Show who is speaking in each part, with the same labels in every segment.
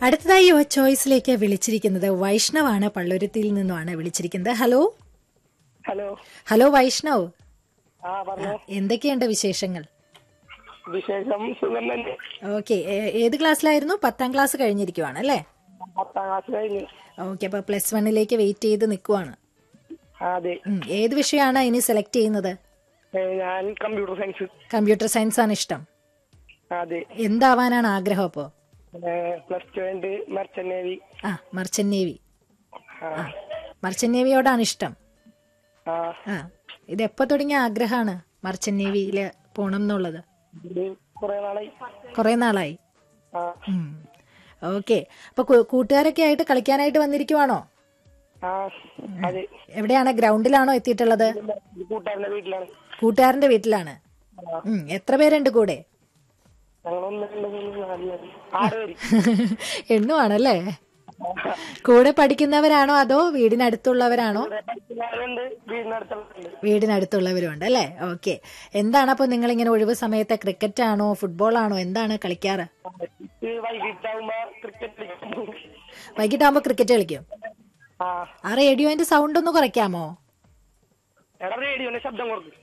Speaker 1: അടുത്തതായി യുവ ചോയ്സിലേക്ക് വിളിച്ചിരിക്കുന്നത് വൈഷ്ണവാണ് പള്ളുരുത്തിയിൽ നിന്നുമാണ് വിളിച്ചിരിക്കുന്നത് ഹലോ
Speaker 2: ഹലോ
Speaker 1: ഹലോ വൈഷ്ണവ്
Speaker 2: ആ പറഞ്ഞോ
Speaker 1: എന്തൊക്കെയുണ്ട് വിശേഷങ്ങൾ
Speaker 2: വിശേഷം സുഖം തന്നെ
Speaker 1: ഓക്കെ ഏത് ക്ലാസ്സിലായിരുന്നു പത്താം ക്ലാസ് കഴിഞ്ഞിരിക്കുവാണ് അല്ലേ
Speaker 2: പത്താം ക്ലാസ് കഴിഞ്ഞു
Speaker 1: ഓക്കെ അപ്പൊ പ്ലസ് വണ്ണിലേക്ക് വെയിറ്റ് ചെയ്ത് നിൽക്കുവാണ്
Speaker 2: ആ, അതെ
Speaker 1: ഉം, ഏത് വിഷയമാണ് ഇനി സെലക്ട് ചെയ്യുന്നത്
Speaker 2: ഏ, ഞാൻ കമ്പ്യൂട്ടർ സയൻസ്
Speaker 1: കമ്പ്യൂട്ടർ സയൻസ് ആണ് ഇഷ്ടം
Speaker 2: ആ, അതെ
Speaker 1: എന്താവാനാണ് ആഗ്രഹം അപ്പോ
Speaker 2: പ്ലസ് ടു കഴിഞ്ഞിട്ട് മെർച്ചന്റ് നേവി
Speaker 1: ആ മർച്ചന്റ് നേവി
Speaker 2: ആ
Speaker 1: മർച്ചന്റ് നേവിയോടാണ് ഇഷ്ടം
Speaker 2: ആ
Speaker 1: ആ ഇത് എപ്പോ തുടങ്ങിയ ആഗ്രഹമാണ് മർച്ചന്റ് നേവിയില് പോണം എന്നുള്ളത്
Speaker 2: ഇത് കുറെ നാളായി
Speaker 1: കുറെ നാളായി
Speaker 2: ആ
Speaker 1: ഓക്കെ അപ്പൊ കൂ- കൂട്ടുകാരൊക്കെ ആയിട്ട് കളിക്കാനായിട്ട് വന്നിരിക്കുവാണോ
Speaker 2: ആ അതെ
Speaker 1: എവിടെയാണ് ഗ്രൗണ്ടിലാണോ എത്തിയിട്ടുള്ളത്
Speaker 2: ഇത് കൂട്ടുകാരന്റെ വീട്ടിലാണ്
Speaker 1: കൂട്ടുകാരന്റെ വീട്ടിലാണ്
Speaker 2: ആ.
Speaker 1: ഉം, എത്ര പേരുണ്ട് കൂടെ
Speaker 2: ഞങ്ങൾ ഒന്ന് രണ്ട് മൂന്ന് നാല് പേര് ആറ് പേര്
Speaker 1: എണ്ണുവാണല്ലേ കൂടെ പഠിക്കുന്നവരാണോ അതോ വീടിനടുത്തുള്ളവരാണോ
Speaker 2: ഇവിടെ പഠിക്കുന്നവരുണ്ട് വീടിനടുത്തുണ്ട്
Speaker 1: വീടിനടുത്തുള്ളവരുണ്ട് അല്ലേ ഓക്കെ എന്താണ് അപ്പൊ നിങ്ങൾ ഇങ്ങനെ ഒഴിവ് സമയത്ത് ക്രിക്കറ്റ് ആണോ ഫുട്ബോൾ ആണോ എന്താണ് കളിക്കാറ്
Speaker 2: വൈകിട്ടാകുമ്പോ ക്രിക്കറ്റ് കളിക്കും
Speaker 1: വൈകിട്ടാകുമ്പോ ക്രിക്കറ്റ് കളിക്കും
Speaker 2: ആ
Speaker 1: ആ റേഡിയോന്റെ സൗണ്ട് ഒന്ന് കുറയ്ക്കാമോ
Speaker 2: എടാ റേഡിയോന്റെ ശബ്ദം കൊടുക്കും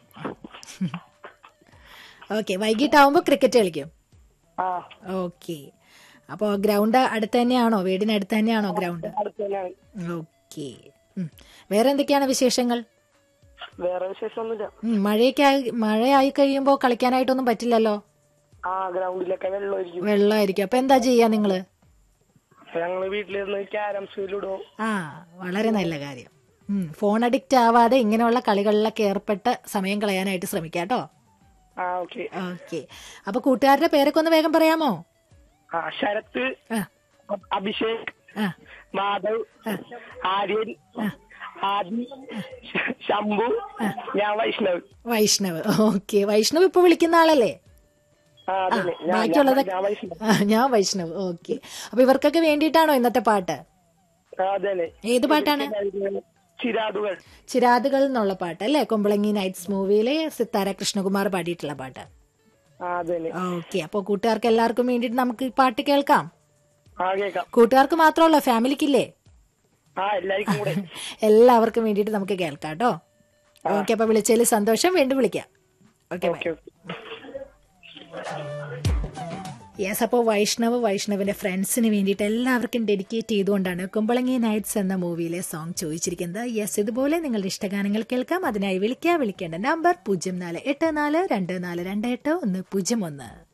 Speaker 1: ഓക്കെ വൈകിട്ടാവുമ്പോ ക്രിക്കറ്റ് കളിക്കും
Speaker 2: ആ
Speaker 1: ഓക്കെ അപ്പോ ഗ്രൗണ്ട് അടുത്ത് തന്നെയാണോ വീടിനടുത്ത് തന്നെയാണോ ഗ്രൗണ്ട്
Speaker 2: അടുത്ത് തന്നെയാണ്
Speaker 1: ഓക്കെ വേറെ എന്തൊക്കെയാണ് വിശേഷങ്ങൾ
Speaker 2: വേറെ വിശേഷമൊന്നുമില്ല
Speaker 1: ഉം, മഴയൊക്കെ ആയി മഴയായി കഴിയുമ്പോൾ കളിക്കാനായിട്ടൊന്നും പറ്റില്ലല്ലോ
Speaker 2: ആ ഗ്രൗണ്ടിലൊക്കെ വെള്ളമായിരിക്കും
Speaker 1: വെള്ളമായിരിക്കും അപ്പൊ എന്താ ചെയ്യാ നിങ്ങള്
Speaker 2: ഞങ്ങള് വീട്ടിലിരുന്ന് ക്യാരംസ് ലുഡോ
Speaker 1: ആ വളരെ നല്ല കാര്യം ഉം, ഫോൺ അഡിക്റ്റ് ആവാതെ ഇങ്ങനെയുള്ള കളികളിലൊക്കെ ഏർപ്പെട്ട് സമയം കളയാനായിട്ട് ശ്രമിക്കാം കേട്ടോ
Speaker 2: ആ ഓക്കെ
Speaker 1: ഓക്കെ അപ്പൊ കൂട്ടുകാരുടെ പേരൊക്കെ ഒന്ന് വേഗം പറയാമോ
Speaker 2: ആ ശരത്ത്
Speaker 1: ആ
Speaker 2: അഭിഷേക്
Speaker 1: ആ
Speaker 2: മാധവ് ആര്യൻ ആദി ശ- ശംഭു ഞാൻ വൈഷ്ണവ്
Speaker 1: വൈഷ്ണവ് ഓക്കെ വൈഷ്ണവ് ഇപ്പൊ വിളിക്കുന്ന ആളല്ലേ
Speaker 2: ആ അതന്നെ ഞാൻ-
Speaker 1: ബാക്കിയുള്ളത്
Speaker 2: ഞാൻ- ഞാൻ വൈഷ്ണവ്
Speaker 1: ആ, ഞാൻ വൈഷ്ണവ് ഓക്കെ അപ്പൊ ഇവർക്കൊക്കെ വേണ്ടിയിട്ടാണോ ഇന്നത്തെ പാട്ട്
Speaker 2: ആ, അതന്നെ
Speaker 1: ഏത് പാട്ടാണ്
Speaker 2: ചിരാതുകൾ
Speaker 1: ചിരാതുകൾ എന്നുള്ള പാട്ട് അല്ലേ കൊമ്പളങ്ങി നൈറ്റ്സ് മൂവിയിലെ സിത്താര കൃഷ്ണകുമാർ പാടിയിട്ടുള്ള പാട്ട്
Speaker 2: ആ അതന്നെ
Speaker 1: ഓക്കെ അപ്പൊ കൂട്ടുകാർക്ക് എല്ലാവർക്കും വേണ്ടിയിട്ട് നമുക്ക് ഈ പാട്ട് കേൾക്കാം
Speaker 2: ആ കേക്കാം
Speaker 1: കൂട്ടുകാർക്ക് മാത്രമല്ല ഫാമിലിക്കില്ലേ
Speaker 2: ആ എല്ലാവർക്കും കൂടെ
Speaker 1: എല്ലാവർക്കും വേണ്ടിയിട്ട് നമുക്ക് കേൾക്കാം കേട്ടോ ഓക്കെ അപ്പൊ വിളിച്ചതിൽ സന്തോഷം വീണ്ടും വിളിക്കാം okay bye
Speaker 2: okay okay
Speaker 1: yes അപ്പോൾ വൈഷ്ണവ് വൈഷ്ണവിന്റെ ഫ്രണ്ട്സിന് വേണ്ടിയിട്ട് എല്ലാവർക്കും ഡെഡിക്കേറ്റ് ചെയ്തുകൊണ്ടാണ് കുമ്പളങ്ങി നൈറ്റ്സ് എന്ന മൂവിയിലെ സോങ് ചോദിച്ചിരിക്കുന്നത് യെസ് ഇതുപോലെ നിങ്ങളുടെ ഇഷ്ടഗാനങ്ങൾ കേൾക്കാം അതിനായി വിളിക്കുക വിളിക്കേണ്ട നമ്പർ പൂജ്യം നാല് എട്ട് നാല് രണ്ട് നാല് രണ്ട് എട്ട് ഒന്ന് പൂജ്യം ഒന്ന്